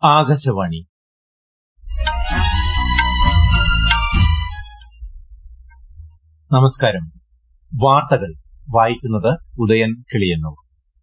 ആകാശവാണി നമസ്കാരം വാർത്തകൾ വായിക്കുന്നത് ഉദയൻ കിളിയന്നൂർ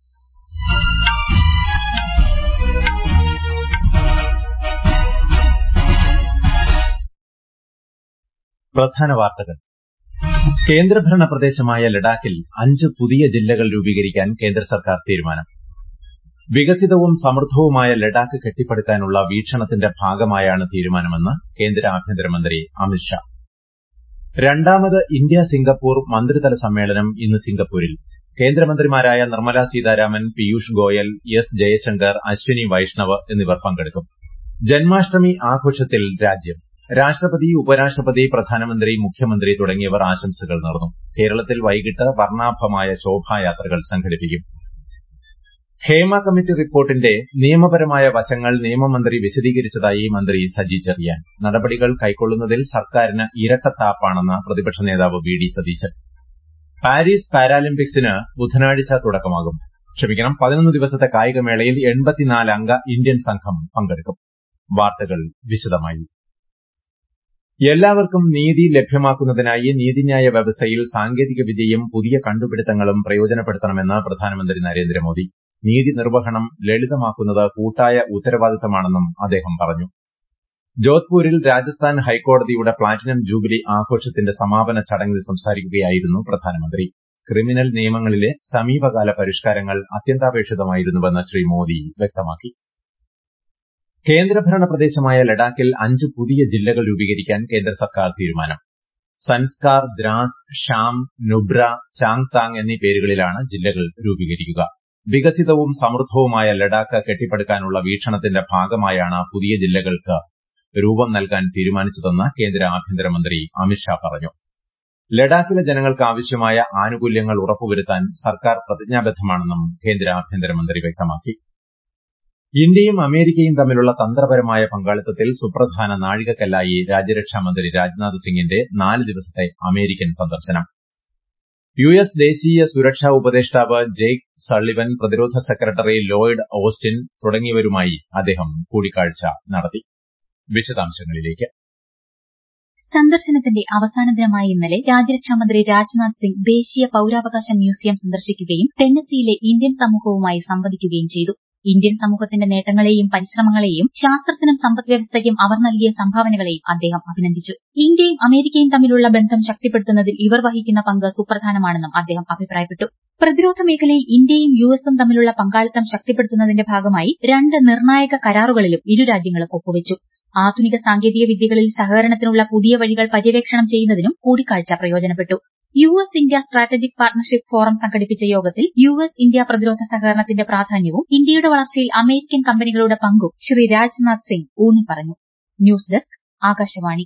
പ്രധാന വാർത്തകൾ കേന്ദ്രഭരണ പ്രദേശമായ ലഡാക്കിൽ അഞ്ച് പുതിയ ജില്ലകൾ രൂപീകരിക്കാൻ കേന്ദ്ര സർക്കാർ തീരുമാനം വികസിതവും സമൃദ്ധവുമായ ലഡാക്ക് കെട്ടിപ്പടുക്കാനുള്ള വീക്ഷണത്തിന്റെ ഭാഗമായാണ് തീരുമാനമെന്ന് കേന്ദ്ര ആഭ്യന്തരമന്ത്രി അമിത്ഷാ രണ്ടാമത് ഇന്ത്യ സിംഗപ്പൂർ മന്ത്രിതല സമ്മേളനം ഇന്ന് സിംഗപ്പൂരിൽ കേന്ദ്രമന്ത്രിമാരായ നിർമ്മല സീതാരാമൻ പീയൂഷ് ഗോയൽ എസ് ജയശങ്കർ അശ്വിനി വൈഷ്ണവ് എന്നിവർ പങ്കെടുക്കും ജന്മാഷ്ടമി ആഘോഷത്തിൽ രാജ്യം രാഷ്ട്രപതി ഉപരാഷ്ട്രപതി പ്രധാനമന്ത്രി മുഖ്യമന്ത്രി തുടങ്ങിയവർ ആശംസകൾ നേർന്നു കേരളത്തിൽ വൈകിട്ട് വർണ്ണാഭമായ ശോഭായാത്രകൾ സംഘടിപ്പിക്കും ഹേമ കമ്മിറ്റി റിപ്പോർട്ടിന്റെ നിയമപരമായ വശങ്ങൾ നിയമമന്ത്രി വിശദീകരിച്ചതായി മന്ത്രി സജി ചെറിയാൻ നടപടികൾ കൈക്കൊള്ളുന്നതിൽ സർക്കാരിന് ഇരട്ടത്താപ്പാണെന്ന് പ്രതിപക്ഷ നേതാവ് വി ഡി സതീശൻ പാരീസ് പാരാലിമ്പിക്സിന് ബുധനാഴ്ച തുടക്കമാകും ക്ഷമിക്കണം പതിനൊന്ന് ദിവസത്തെ കായികമേളയിൽ എൺപത്തിനാല് അംഗ ഇന്ത്യൻ സംഘം പങ്കെടുക്കും വാർത്തകൾ വിശദമായി എല്ലാവർക്കും നീതി ലഭ്യമാക്കുന്നതിനായി നീതിന്യായ വ്യവസ്ഥയിൽ സാങ്കേതിക വിദ്യയും പുതിയ കണ്ടുപിടുത്തങ്ങളും പ്രയോജനപ്പെടുത്തണമെന്ന് പ്രധാനമന്ത്രി നരേന്ദ്രമോദി നീതി നിർവ്വഹണം ലളിതമാക്കുന്നത് കൂട്ടായ ഉത്തരവാദിത്തമാണെന്നും അദ്ദേഹം പറഞ്ഞു ജോധ്പൂരിൽ രാജസ്ഥാൻ ഹൈക്കോടതിയുടെ പ്ലാറ്റിനം ജൂബിലി ആഘോഷത്തിന്റെ സമാപന ചടങ്ങിൽ സംസാരിക്കുകയായിരുന്നു പ്രധാനമന്ത്രി ക്രിമിനൽ നിയമങ്ങളിലെ സമീപകാല പരിഷ്കാരങ്ങൾ അത്യന്താപേക്ഷിതമായിരുന്നുവെന്ന് ശ്രീ മോദി വ്യക്തമാക്കി കേന്ദ്രഭരണ പ്രദേശമായ ലഡാക്കിൽ അഞ്ച് പുതിയ ജില്ലകൾ രൂപീകരിക്കാൻ കേന്ദ്ര സർക്കാർ തീരുമാനം സൻസ്കാർ ദ്രാസ് ഷാം നുബ്ര ചാങ്താങ് എന്നീ പേരുകളിലാണ് ജില്ലകൾ രൂപീകരിക്കുക വികസിതവും സമൃദ്ധവുമായ ലഡാക്ക് കെട്ടിപ്പടുക്കാനുള്ള വീക്ഷണത്തിന്റെ ഭാഗമായാണ് പുതിയ ജില്ലകൾക്ക് രൂപം നൽകാൻ തീരുമാനിച്ചതെന്ന് കേന്ദ്ര ആഭ്യന്തരമന്ത്രി അമിത്ഷാ പറഞ്ഞു ലഡാക്കിലെ ജനങ്ങൾക്ക് ആവശ്യമായ ആനുകൂല്യങ്ങൾ ഉറപ്പുവരുത്താൻ സർക്കാർ പ്രതിജ്ഞാബദ്ധമാണെന്നും കേന്ദ്ര ആഭ്യന്തരമന്ത്രി വ്യക്തമാക്കി ഇന്ത്യയും അമേരിക്കയും തമ്മിലുള്ള തന്ത്രപരമായ പങ്കാളിത്തത്തിൽ സുപ്രധാന നാഴികക്കല്ലായി രാജ്യരക്ഷാമന്ത്രി രാജ്നാഥ് സിംഗിന്റെ നാല് ദിവസത്തെ അമേരിക്കൻ സന്ദർശനം യു എസ് ദേശീയ സുരക്ഷാ ഉപദേഷ്ടാവ് ജെയ്ക് സള്ളിവൻ പ്രതിരോധ സെക്രട്ടറി ലോയിഡ് ഓസ്റ്റിൻ തുടങ്ങിയവരുമായി അദ്ദേഹം കൂടിക്കാഴ്ച നടത്തി വിശദാംശങ്ങളിലേക്ക് സന്ദർശനത്തിന്റെ അവസാന ദിനമായ ഇന്നലെ രാജ്യരക്ഷാമന്ത്രി രാജ്നാഥ് സിംഗ് ദേശീയ പൌരാവകാശ മ്യൂസിയം സന്ദർശിക്കുകയും ടെന്നസിയിലെ ഇന്ത്യൻ സമൂഹവുമായി സംവദിക്കുകയും ചെയ്തു ഇന്ത്യൻ സമൂഹത്തിന്റെ നേട്ടങ്ങളെയും പരിശ്രമങ്ങളെയും ശാസ്ത്രത്തിനും സമ്പദ്വ്യവസ്ഥയ്ക്കും അവർ നൽകിയ സംഭാവനകളെയും അദ്ദേഹം അഭിനന്ദിച്ചു ഇന്ത്യയും അമേരിക്കയും തമ്മിലുള്ള ബന്ധം ശക്തിപ്പെടുത്തുന്നതിൽ ഇവർ വഹിക്കുന്ന പങ്ക് സുപ്രധാനമാണെന്നും അദ്ദേഹം അഭിപ്രായപ്പെട്ടു പ്രതിരോധ മേഖലയിൽ ഇന്ത്യയും യു എസും തമ്മിലുള്ള പങ്കാളിത്തം ശക്തിപ്പെടുത്തുന്നതിന്റെ ഭാഗമായി രണ്ട് നിർണായക കരാറുകളിലും ഇരു രാജ്യങ്ങളും ഒപ്പുവച്ചു ആധുനിക സാങ്കേതിക വിദ്യകളിൽ സഹകരണത്തിനുള്ള പുതിയ വഴികൾ പര്യവേക്ഷണം ചെയ്യുന്നതിനും കൂടിക്കാഴ്ച പ്രയോജനപ്പെട്ടു U S India strategic partnership forum സംഘടിപ്പിച്ച യോഗത്തിൽ യു എസ് ഇന്ത്യ പ്രതിരോധ സഹകരണത്തിന്റെ പ്രാധാന്യവും ഇന്ത്യയുടെ വളർച്ചയിൽ അമേരിക്കൻ കമ്പനികളുടെ പങ്കും ശ്രീ രാജ്നാഥ് സിംഗ് ഊന്നിപ്പറഞ്ഞു ന്യൂസ് ഡെസ്ക് ആകാശവാണി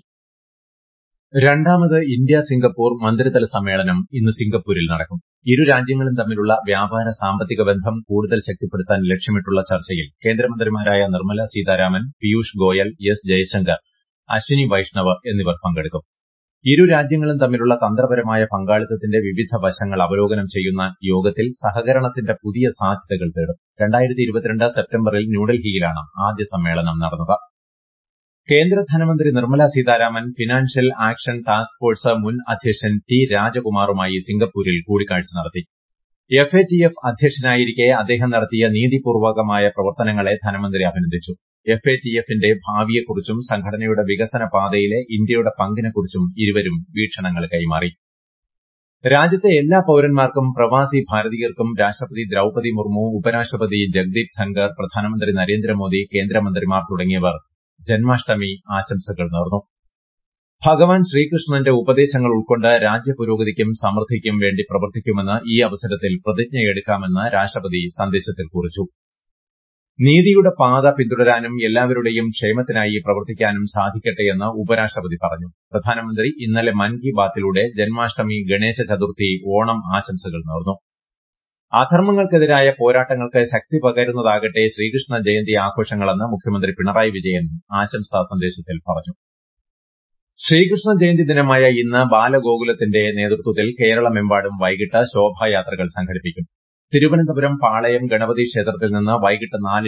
രണ്ടാമത് ഇന്ത്യ സിംഗപ്പൂർ മന്ത്രിതല സമ്മേളനം ഇന്ന് സിംഗപ്പൂരിൽ നടക്കും ഇരു രാജ്യങ്ങളും തമ്മിലുള്ള വ്യാപാര സാമ്പത്തിക ബന്ധം കൂടുതൽ ശക്തിപ്പെടുത്താൻ ലക്ഷ്യമിട്ടുള്ള ചർച്ചയിൽ കേന്ദ്രമന്ത്രിമാരായ നിർമ്മല സീതാരാമൻ പീയൂഷ് ഗോയൽ എസ് ജയശങ്കർ അശ്വിനി വൈഷ്ണവ് എന്നിവർ പങ്കെടുക്കും ഇരു രാജ്യങ്ങളും തമ്മിലുള്ള തന്ത്രപരമായ പങ്കാളിത്തത്തിന്റെ വിവിധ വശങ്ങൾ അവലോകനം ചെയ്യുന്ന യോഗത്തിൽ സഹകരണത്തിന്റെ പുതിയ സാധ്യതകൾ തേടും രണ്ടായിരത്തി സെപ്റ്റംബറിൽ ന്യൂഡൽഹിയിലാണ് ആദ്യ സമ്മേളനം നടന്നത് കേന്ദ്ര ധനമന്ത്രി Nirmala Sitharaman financial action task force മുൻ അധ്യക്ഷൻ ടി രാജകുമാറുമായി സിംഗപ്പൂരിൽ കൂടിക്കാഴ്ച നടത്തി എഫ് എ ടി എഫ് അധ്യക്ഷനായിരിക്കെ അദ്ദേഹം നടത്തിയ നീതിപൂർവകമായ പ്രവർത്തനങ്ങളെ ധനമന്ത്രി അഭിനന്ദിച്ചു എഫ് എ ടി എഫിന്റെ ഭാവിയെക്കുറിച്ചും സംഘടനയുടെ വികസന പാതയിലെ ഇന്ത്യയുടെ പങ്കിനെക്കുറിച്ചും ഇരുവരും വീക്ഷണങ്ങൾ കൈമാറി രാജ്യത്തെ എല്ലാ പൌരന്മാർക്കും പ്രവാസി ഭാരതീയർക്കും രാഷ്ട്രപതി ദ്രൌപതി മുർമു ഉപരാഷ്ട്രപതി ജഗ്ദീപ് ധൻകർ പ്രധാനമന്ത്രി നരേന്ദ്രമോദി കേന്ദ്രമന്ത്രിമാർ തുടങ്ങിയവർ ജന്മാഷ്ടമി ആശംസകൾ നേർന്നു ഭഗവാൻ ശ്രീകൃഷ്ണന്റെ ഉപദേശങ്ങൾ ഉൾക്കൊണ്ട് രാജ്യപുരോഗതിക്കും സമൃദ്ധിക്കും വേണ്ടി പ്രവർത്തിക്കുമെന്ന് ഈ അവസരത്തിൽ പ്രതിജ്ഞയെടുക്കാമെന്ന് രാഷ്ട്രപതി സന്ദേശത്തിൽ കുറിച്ചു നീതിയുടെ പാത പിന്തുടരാനും എല്ലാവരുടെയും ക്ഷേമത്തിനായി പ്രവർത്തിക്കാനും സാധിക്കട്ടെയെന്ന് ഉപരാഷ്ട്രപതി പറഞ്ഞു പ്രധാനമന്ത്രി ഇന്നലെ മൻ കി ബാത്തിലൂടെ ജന്മാഷ്ടമി ഗണേശ ചതുർത്ഥി ഓണം ആശംസകൾ നേർന്നു അധർമ്മങ്ങൾക്കെതിരായ പോരാട്ടങ്ങൾക്ക് ശക്തി പകരുന്നതാകട്ടെ ശ്രീകൃഷ്ണ ജയന്തി ആഘോഷങ്ങളെന്ന് മുഖ്യമന്ത്രി പിണറായി വിജയൻ ആശംസാ സന്ദേശത്തിൽ പറഞ്ഞു ശ്രീകൃഷ്ണ ജയന്തി ദിനമായ ഇന്ന് ബാലഗോകുലത്തിന്റെ നേതൃത്വത്തിൽ കേരളമെമ്പാടും വൈകിട്ട് ശോഭായാത്രകൾ സംഘടിപ്പിക്കും തിരുവനന്തപുരം പാളയം ഗണപതി ക്ഷേത്രത്തിൽ നിന്ന് വൈകിട്ട് നാലിന്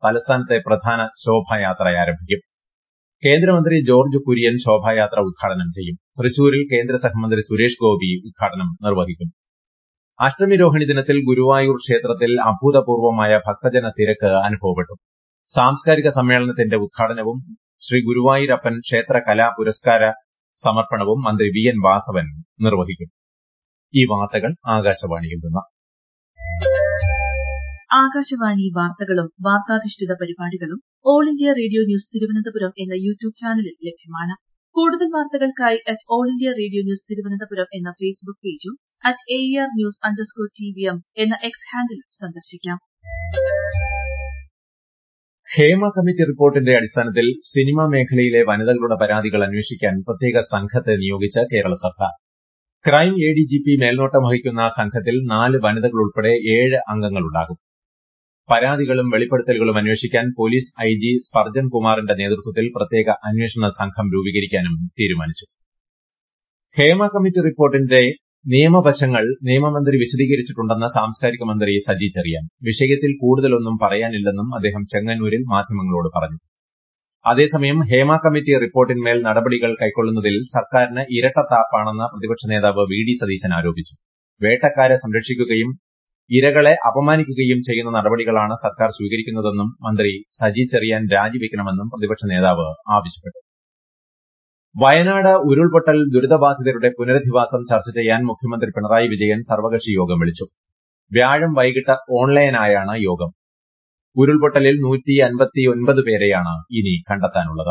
തലസ്ഥാനത്തെ പ്രധാന ശോഭായാത്ര ആരംഭിക്കും കേന്ദ്രമന്ത്രി ജോർജ് കുര്യൻ ശോഭായാത്ര ഉദ്ഘാടനം ചെയ്യും തൃശൂരിൽ കേന്ദ്ര സഹമന്ത്രി സുരേഷ് ഗോപി ഉദ്ഘാടനം നിർവഹിക്കും അഷ്ടമി രോഹിണി ദിനത്തിൽ ഗുരുവായൂർ ക്ഷേത്രത്തിൽ അഭൂതപൂർവമായ ഭക്തജന തിരക്ക് അനുഭവപ്പെട്ടു സാംസ്കാരിക സമ്മേളനത്തിന്റെ ഉദ്ഘാടനവും ശ്രീ ഗുരുവായൂരപ്പൻ ക്ഷേത്ര കലാ പുരസ്കാര സമർപ്പണവും മന്ത്രി വി എൻ വാസവൻ നിർവഹിക്കും ഈ വാർത്തകൾ ആകാശവാണിയിൽ നിന്ന് ആകാശവാണി വാർത്തകളും വാർത്താധിഷ്ഠിത പരിപാടികളും all India radio news Thiruvananthapuram എന്ന യൂട്യൂബ് ചാനലിൽ ലഭ്യമാണ് കൂടുതൽ വാർത്തകൾക്കായി at all India radio news Thiruvananthapuram എന്ന ഫേസ്ബുക്ക് പേജും at A R news underscore T V M എന്ന എക്സ് ഹാൻഡിലും സന്ദർശിക്കാം ഹേമ കമ്മിറ്റി റിപ്പോർട്ടിന്റെ അടിസ്ഥാനത്തിൽ സിനിമാ മേഖലയിലെ വനിതകളുടെ പരാതികൾ അന്വേഷിക്കാൻ പ്രത്യേക സംഘത്തെ നിയോഗിച്ച കേരള സർക്കാർ crime A D G P മേൽനോട്ടം വഹിക്കുന്ന സംഘത്തിൽ നാല് വനിതകൾ ഉൾപ്പെടെ ഏഴ് അംഗങ്ങളുണ്ടാകും പരാതികളും വെളിപ്പെടുത്തലുകളും അന്വേഷിക്കാൻ പോലീസ് ഐ ജി സ്പർജൻ കുമാറിന്റെ നേതൃത്വത്തിൽ പ്രത്യേക അന്വേഷണ സംഘം രൂപീകരിക്കാനും തീരുമാനിച്ചു ഹേമ കമ്മിറ്റി റിപ്പോർട്ടിന്റെ നിയമവശങ്ങൾ നിയമമന്ത്രി വിശദീകരിച്ചിട്ടുണ്ടെന്ന് സാംസ്കാരിക മന്ത്രി സജി ചെറിയാൻ വിഷയത്തിൽ കൂടുതലൊന്നും പറയാനില്ലെന്നും അദ്ദേഹം ചെങ്ങന്നൂരിൽ മാധ്യമങ്ങളോട് പറഞ്ഞു അതേസമയം ഹേമ കമ്മിറ്റി റിപ്പോർട്ടിന്മേൽ നടപടികൾ കൈക്കൊള്ളുന്നതിൽ സർക്കാരിന് ഇരട്ടത്താപ്പാണെന്ന് പ്രതിപക്ഷ നേതാവ് വി ഡി സതീശൻ ആരോപിച്ചു വേട്ടക്കാരെ സംരക്ഷിക്കുകയും ഇരകളെ അപമാനിക്കുകയും ചെയ്യുന്ന നടപടികളാണ് സർക്കാർ സ്വീകരിക്കുന്നതെന്നും മന്ത്രി സജി ചെറിയാൻ രാജിവെക്കണമെന്നും പ്രതിപക്ഷ നേതാവ് ആവശ്യപ്പെട്ടു വയനാട് ഉരുൾപൊട്ടൽ ദുരിതബാധിതരുടെ പുനരധിവാസം ചർച്ച ചെയ്യാൻ മുഖ്യമന്ത്രി പിണറായി വിജയൻ സർവകക്ഷി യോഗം വിളിച്ചു വ്യാഴം വൈകിട്ട് ഓൺലൈനായാണ് യോഗം ഉരുൾപൊട്ടലിൽ നൂറ്റി അൻപത്തിയൊൻപത് പേരെയാണ് ഇനി കണ്ടെത്താനുള്ളത്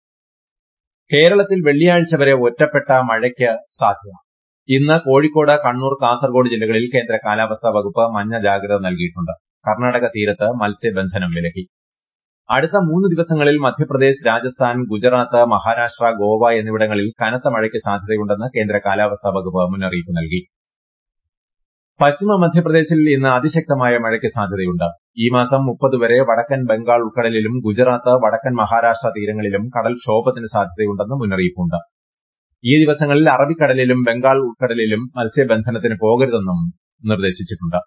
കേരളത്തിൽ വെള്ളിയാഴ്ച വരെ ഒറ്റപ്പെട്ട മഴയ്ക്ക് സാധ്യത ഇന്ന് കോഴിക്കോട് കണ്ണൂർ കാസർഗോഡ് ജില്ലകളിൽ കേന്ദ്ര കാലാവസ്ഥാ വകുപ്പ് മഞ്ഞ ജാഗ്രത നൽകിയിട്ടുണ്ട് കർണാടക തീരത്ത് മത്സ്യബന്ധനം വിലക്കി അടുത്ത മൂന്ന് ദിവസങ്ങളിൽ മധ്യപ്രദേശ് രാജസ്ഥാൻ ഗുജറാത്ത് മഹാരാഷ്ട്ര ഗോവ എന്നിവിടങ്ങളിൽ കനത്ത മഴയ്ക്ക് സാധ്യതയുണ്ടെന്ന് കേന്ദ്ര കാലാവസ്ഥാ വകുപ്പ് മുന്നറിയിപ്പ് നൽകി പശ്ചിമ മധ്യപ്രദേശിൽ ഇന്ന് അതിശക്തമായ മഴയ്ക്ക് സാധ്യതയുണ്ട് ഈ മാസം മുപ്പത് വരെ വടക്കൻ ബംഗാൾ ഉൾക്കടലിലും ഗുജറാത്ത് വടക്കൻ മഹാരാഷ്ട്ര തീരങ്ങളിലും കടൽക്ഷോഭത്തിന് സാധ്യതയുണ്ടെന്ന് മുന്നറിയിപ്പുണ്ട് ഈ ദിവസങ്ങളിൽ അറബിക്കടലിലും ബംഗാൾ ഉൾക്കടലിലും മത്സ്യബന്ധനത്തിന് പോകരുതെന്നും നിർദ്ദേശിച്ചിട്ടുണ്ട്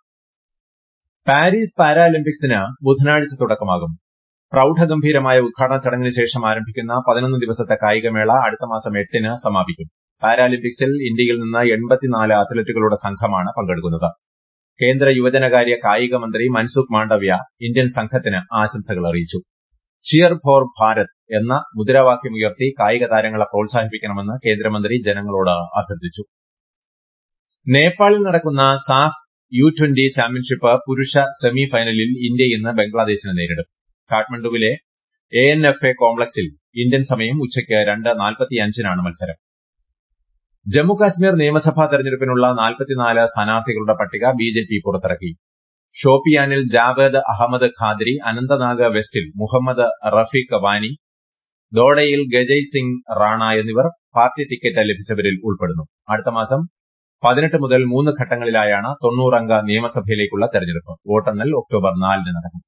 പാരീസ് പാരാലിമ്പിക്സിന് ബുധനാഴ്ച തുടക്കമാകും പ്രൌഢഗംഭീരമായ ഉദ്ഘാടന ചടങ്ങിന് ശേഷം ആരംഭിക്കുന്ന പതിനൊന്ന് ദിവസത്തെ കായികമേള അടുത്ത മാസം എട്ടിന് സമാപിക്കും പാരാലിമ്പിക്സിൽ ഇന്ത്യയിൽ നിന്ന് എൺപത്തിനാല് അത്ലറ്റുകളുടെ സംഘമാണ് പങ്കെടുക്കുന്നത് കേന്ദ്ര യുവജനകാര്യ കായിക മന്ത്രി മൻസുഖ് മാണ്ഡവ്യ ഇന്ത്യൻ സംഘത്തിന് ആശംസകൾ അറിയിച്ചു ചിയർ ഫോർ ഭാരത് എന്ന മുദ്രാവാക്യമുയർത്തി കായിക താരങ്ങളെ പ്രോത്സാഹിപ്പിക്കണമെന്ന് കേന്ദ്രമന്ത്രി ജനങ്ങളോട് അഭ്യർത്ഥിച്ചു നേപ്പാളിൽ നടക്കുന്ന സാഫ് യു ട്വന്റി ചാമ്പ്യൻഷിപ്പ് പുരുഷ സെമി ഫൈനലിൽ ഇന്ത്യ ഇന്ന് ബംഗ്ലാദേശിനെ നേരിടും കാഠ്മണ്ഡുവിലെ എ എൻ എഫ് എ കോംപ്ലക്സിൽ ഇന്ത്യൻ സമയം ഉച്ചയ്ക്ക് രണ്ട് നാൽപ്പത്തിയഞ്ചിനാണ് മത്സരം ജമ്മുകാശ്മീർ നിയമസഭാ തെരഞ്ഞെടുപ്പിനുള്ള നാൽപ്പത്തിനാല് സ്ഥാനാർത്ഥികളുടെ പട്ടിക ബിജെപി പുറത്തിറക്കി ഷോപ്പിയാനിൽ ജാവേദ് അഹമ്മദ് ഖാദ്രി അനന്തനാഗ് വെസ്റ്റിൽ മുഹമ്മദ് റഫീഖ് വാനി ദോഡയിൽ ഗജയ് സിംഗ് റാണ എന്നിവർ പാർട്ടി ടിക്കറ്റ് ലഭിച്ചവരിൽ ഉൾപ്പെടുന്നു അടുത്ത മാസം പതിനെട്ട് മുതൽ മൂന്ന് ഘട്ടങ്ങളിലായാണ് തൊണ്ണൂറംഗ നിയമസഭയിലേക്കുള്ള തെരഞ്ഞെടുപ്പ് വോട്ടെണ്ണൽ ഒക്ടോബർ നാലിന് നടക്കും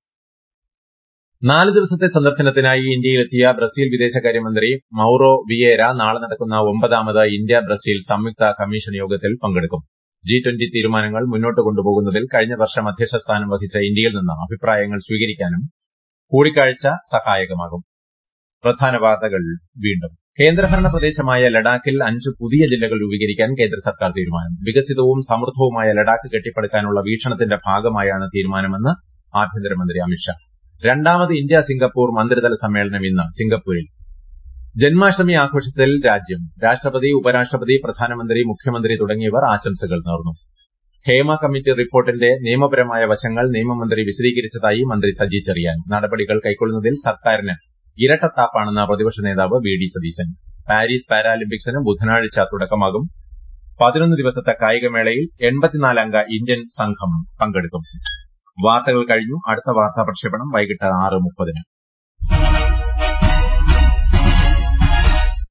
നാല് ദിവസത്തെ സന്ദർശനത്തിനായി ഇന്ത്യയിലെത്തിയ ബ്രസീൽ വിദേശകാര്യമന്ത്രി മൌറോ വിയേര നാളെ നടക്കുന്ന ഒമ്പതാമത് ഇന്ത്യ ബ്രസീൽ സംയുക്ത കമ്മീഷൻ യോഗത്തിൽ പങ്കെടുക്കും ജി ട്വന്റി തീരുമാനങ്ങൾ മുന്നോട്ട് കൊണ്ടുപോകുന്നതിൽ കഴിഞ്ഞ വർഷം അധ്യക്ഷ സ്ഥാനം വഹിച്ച ഇന്ത്യയിൽ നിന്ന് അഭിപ്രായങ്ങൾ സ്വീകരിക്കാനും കൂടിക്കാഴ്ച സഹായകമാകും പ്രധാന വാർത്തകൾ വീണ്ടും കേന്ദ്രഭരണ പ്രദേശമായ ലഡാക്കിൽ അഞ്ച് പുതിയ ജില്ലകൾ രൂപീകരിക്കാൻ കേന്ദ്ര സർക്കാർ തീരുമാനം വികസിതവും സമൃദ്ധവുമായ ലഡാക്ക് കെട്ടിപ്പടുക്കാനുള്ള വീക്ഷണത്തിന്റെ ഭാഗമായാണ് തീരുമാനമെന്ന് ആഭ്യന്തരമന്ത്രി അമിത്ഷാ രണ്ടാമത് ഇന്ത്യ സിംഗപ്പൂർ മന്ത്രിതല സമ്മേളനം ഇന്ന് സിംഗപ്പൂരിൽ ജന്മാഷ്ടമി ആഘോഷത്തിൽ രാജ്യം രാഷ്ട്രപതി ഉപരാഷ്ട്രപതി പ്രധാനമന്ത്രി മുഖ്യമന്ത്രി തുടങ്ങിയവർ ആശംസകൾ നേർന്നു ഹേമ കമ്മിറ്റി റിപ്പോർട്ടിന്റെ നിയമപരമായ വശങ്ങൾ നിയമമന്ത്രി വിശദീകരിച്ചതായി മന്ത്രി സജി ചെറിയാൻ നടപടികൾ കൈക്കൊള്ളുന്നതിൽ സർക്കാരിന് ഇരട്ടത്താപ്പാണെന്ന് പ്രതിപക്ഷ നേതാവ് വി ഡി സതീശൻ പാരീസ് പാരാലിമ്പിക്സിന് ബുധനാഴ്ച തുടക്കമാകും പതിനൊന്ന് ദിവസത്തെ കായികമേളയിൽ എൺപത്തിനാലംഗ ഇന്ത്യൻ സംഘം പങ്കെടുക്കും വാർത്തകൾ കഴിഞ്ഞു അടുത്ത വാർത്താ പ്രക്ഷേപണം വൈകിട്ട് ആറ് മുപ്പതിന്